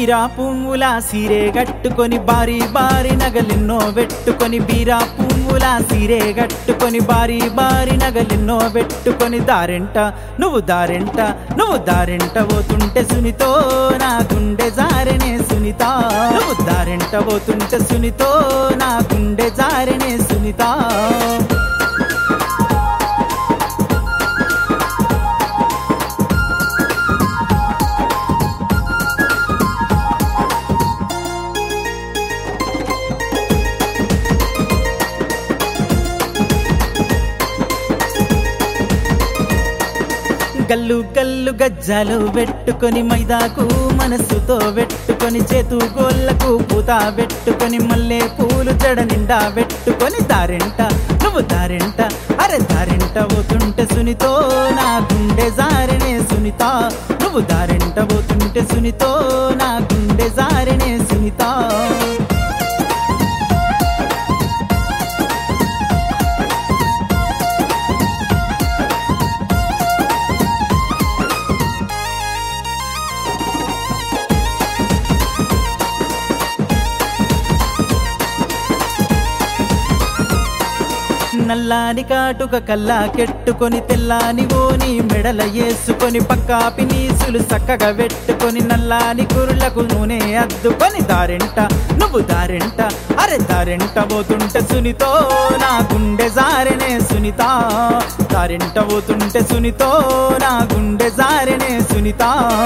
బీరా పువ్వుల సీరే గట్టుకొని బారి బారి నగలెన్నో పెట్టుకొని బీరా పువ్వుల సీరే గట్టుకొని బారి బారి నగలెన్నో పెట్టుకొని దారెంట నువ్వు దారెంట నువ్వు దారెంట పోతుంటే సునితో నా గుండె జారెనే సునీత నువ్వు దారెంట పోతుంటే సునితో నా గుండె జారెనే సునీత గల్లు గల్లు గజ్జాలు పెట్టుకొని మైదాకు మనసుతో పెట్టుకొని చేతు గోళ్ళకు పూత పెట్టుకొని మల్లె పూలు జడ నిండా పెట్టుకొని దారెంట నువ్వు దారెంట అరే దారెంట పోతుంటే సునితో నా గుండె జారెనే సునీత నువ్వు దారెంట పోతుంటే సునితో నా గుండె జారెనే సునీత నల్లాని కాటుక కల్లా కెట్టుకొని తెల్లాని ఓని మెడల వేసుకొని పక్కా పినీసులు చక్కగా పెట్టుకొని నల్లాని కురులకు నూనె అద్దుకొని దారెంట నువ్వు దారెంట అరే దారెంట పోతుంటే సునితో నా గుండె జారెనే సునీత దారెంట పోతుంటే సునితో నా గుండె జారెనే సునీత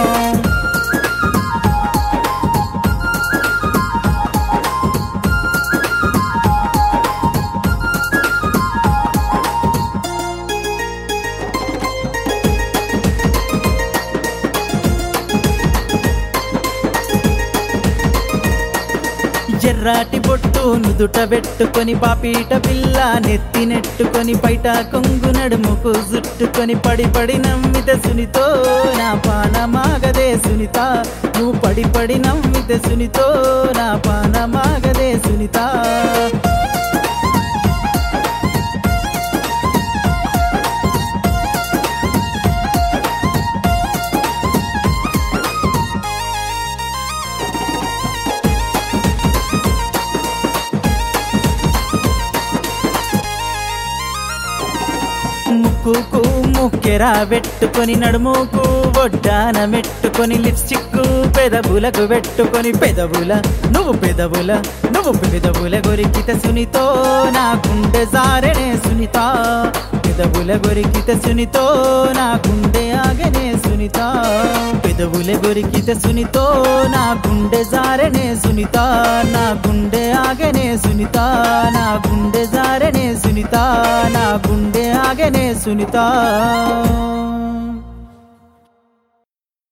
ఎర్రాటి బొట్టు నుదుట పెట్టుకొని పాపీట పిల్ల నెత్తి నెట్టుకొని బయట కొంగు నడుముకు జుట్టుకొని పడి పడి నమ్మితే సునితో నా పానమాగదే సునీత నువ్వు పడి పడి నమ్మితే సునితో నా పానమాగదే సునీత ముక్కుకు ముక్కెరా పెట్టుకొని నడుముకు ఒడ్డాన మెట్టుకొని లిప్స్టిక్ పెదవులకు పెట్టుకొని పెదవుల నువ్వు పెదవుల నువ్వు పెదవుల గొరికిత సునితో నా గుండె జారెనే సునీత పెదవుల గొరికిత సునితో నా గుండె ఆగనే సునీత పెదవుల గొరికిత సునితో నా గుండె జారెనే సునీత నా గుండె ఆగనే సునీత నా గుండె జారెనే సునీత నా గుండె ఆగనే సునీత